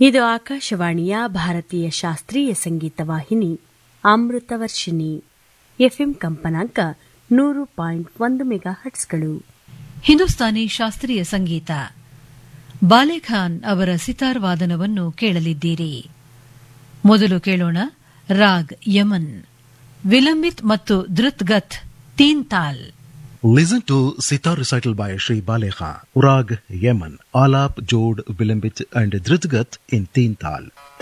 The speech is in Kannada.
ಇದು ಆಕಾಶವಾಣಿಯ ಭಾರತೀಯ ಶಾಸ್ತ್ರೀಯ ಸಂಗೀತ ವಾಹಿನಿ ಅಮೃತವರ್ಷಿಣಿ ಎಫ್ಎಂ ಕಂಪನಾಂಕ ನೂರು ಪಾಯಿಂಟ್ ಒಂದು ಮೆಗಾ ಹಟ್ಸ್ಗಳು ಹಿಂದೂಸ್ತಾನಿ ಶಾಸ್ತ್ರೀಯ ಸಂಗೀತ ಬಾಲೆಖಾನ್ ಅವರ ಸಿತಾರ್ ವಾದನವನ್ನು ಕೇಳಲಿದ್ದೀರಿ ಮೊದಲು ಕೇಳೋಣ ರಾಗ್ ಯಮನ್ ವಿಲಂಬಿತ್ ಮತ್ತು ಧೃತ್ಗತ್ ತೀನ್ ತಾಲ್ Listen to sitar recital by Sri Balekha, Urag, Yemen, Alap, Jod, Vilambit and Dritgat in Teen Tal.